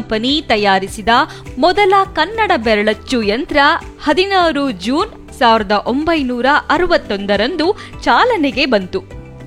company ತಯಾರಿಸಿದ ಮೊದಲ ಕನ್ನಡ ಬೆರಳಚ್ಚು ಯಂತ್ರ ಹದಿನಾರು ಜೂನ್ ಸಾವಿರದ ಒಂಬೈನೂರ ಅರವತ್ತೊಂದರಂದು ಚಾಲನೆಗೆ ಬಂತು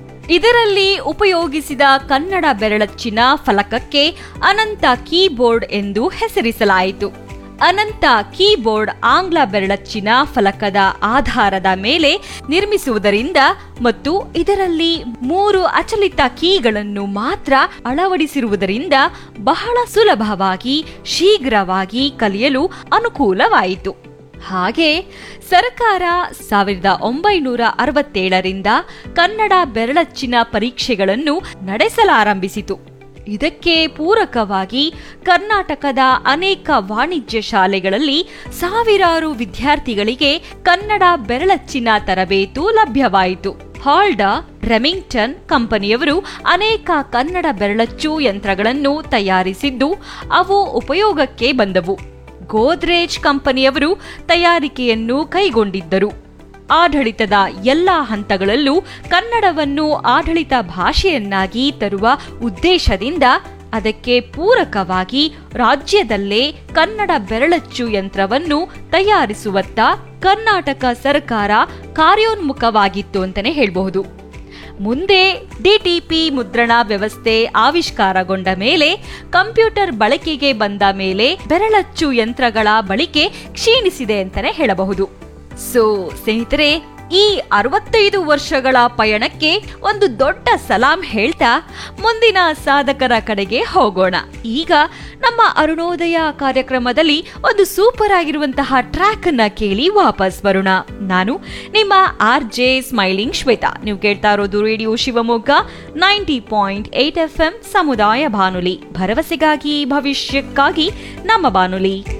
ಇದರಲ್ಲಿ ಉಪಯೋಗಿಸಿದ ಕನ್ನಡ ಬೆರಳಚ್ಚಿನ ಫಲಕಕ್ಕೆ ಅನಂತ ಕೀಬೋರ್ಡ್ ಎಂದು ಹೆಸರಿಸಲಾಯಿತು ಅನಂತ ಕೀಬೋರ್ಡ್ ಆಂಗ್ಲ ಬೆರಳಚ್ಚಿನ ಫಲಕದ ಆಧಾರದ ಮೇಲೆ ನಿರ್ಮಿಸುವುದರಿಂದ ಮತ್ತು ಇದರಲ್ಲಿ ಮೂರು ಅಚಲಿತ ಕೀಗಳನ್ನು ಮಾತ್ರ ಅಳವಡಿಸಿರುವುದರಿಂದ ಬಹಳ ಸುಲಭವಾಗಿ ಶೀಘ್ರವಾಗಿ ಕಲಿಯಲು ಅನುಕೂಲವಾಯಿತು ಹಾಗೆ ಸರ್ಕಾರ ಸಾವಿರದ ಒಂಬೈನೂರ ಅರವತ್ತೇಳರಿಂದ ಕನ್ನಡ ಬೆರಳಚ್ಚಿನ ಪರೀಕ್ಷೆಗಳನ್ನು ನಡೆಸಲಾರಂಭಿಸಿತು ಇದಕ್ಕೆ ಪೂರಕವಾಗಿ ಕರ್ನಾಟಕದ ಅನೇಕ ವಾಣಿಜ್ಯ ಶಾಲೆಗಳಲ್ಲಿ ಸಾವಿರಾರು ವಿದ್ಯಾರ್ಥಿಗಳಿಗೆ ಕನ್ನಡ ಬೆರಳಚ್ಚಿನ ತರಬೇತು ಲಭ್ಯವಾಯಿತು ಹಾಲ್ಡಾ ರೆಮಿಂಗ್ಟನ್ ಕಂಪನಿಯವರು ಅನೇಕ ಕನ್ನಡ ಬೆರಳಚ್ಚು ಯಂತ್ರಗಳನ್ನು ತಯಾರಿಸಿದ್ದು ಅವು ಉಪಯೋಗಕ್ಕೆ ಬಂದವು ಗೋದ್ರೇಜ್ ಕಂಪನಿಯವರು ತಯಾರಿಕೆಯನ್ನು ಕೈಗೊಂಡಿದ್ದರು ಆಡಳಿತದ ಎಲ್ಲ ಹಂತಗಳಲ್ಲೂ ಕನ್ನಡವನ್ನು ಆಡಳಿತ ಭಾಷೆಯನ್ನಾಗಿ ತರುವ ಉದ್ದೇಶದಿಂದ ಅದಕ್ಕೆ ಪೂರಕವಾಗಿ ರಾಜ್ಯದಲ್ಲೇ ಕನ್ನಡ ಬೆರಳಚ್ಚು ಯಂತ್ರವನ್ನು ತಯಾರಿಸುವತ್ತ ಕರ್ನಾಟಕ ಸರ್ಕಾರ ಕಾರ್ಯೋನ್ಮುಖವಾಗಿತ್ತು ಅಂತಲೇ ಹೇಳಬಹುದು ಮುಂದೆ ಡಿಟಿಪಿ ಮುದ್ರಣ ವ್ಯವಸ್ಥೆ ಆವಿಷ್ಕಾರಗೊಂಡ ಮೇಲೆ ಕಂಪ್ಯೂಟರ್ ಬಳಕೆಗೆ ಬಂದ ಮೇಲೆ ಬೆರಳಚ್ಚು ಯಂತ್ರಗಳ ಬಳಕೆ ಕ್ಷೀಣಿಸಿದೆ ಅಂತಲೇ ಹೇಳಬಹುದು ಸೊ ಸ್ನೇಹಿತರೆ ಈ ಅರವತ್ತೈದು ವರ್ಷಗಳ ಪಯಣಕ್ಕೆ ಒಂದು ದೊಡ್ಡ ಸಲಾಂ ಹೇಳ್ತಾ ಮುಂದಿನ ಸಾಧಕರ ಕಡೆಗೆ ಹೋಗೋಣ ಈಗ ನಮ್ಮ ಅರುಣೋದಯ ಕಾರ್ಯಕ್ರಮದಲ್ಲಿ ಒಂದು ಸೂಪರ್ ಆಗಿರುವಂತಹ ಟ್ರ್ಯಾಕ್ ಅನ್ನ ಕೇಳಿ ವಾಪಸ್ ಬರೋಣ ನಾನು ನಿಮ್ಮ ಆರ್ ಜೆ ಸ್ಮೈಲಿಂಗ್ ಶ್ವೇತಾ ನೀವು ಕೇಳ್ತಾ ಇರೋದು radio Shivamogga ninety point eight F M ಸಮುದಾಯ ಬಾನುಲಿ ಭರವಸೆಗಾಗಿ ಭವಿಷ್ಯಕ್ಕಾಗಿ ನಮ್ಮ ಬಾನುಲಿ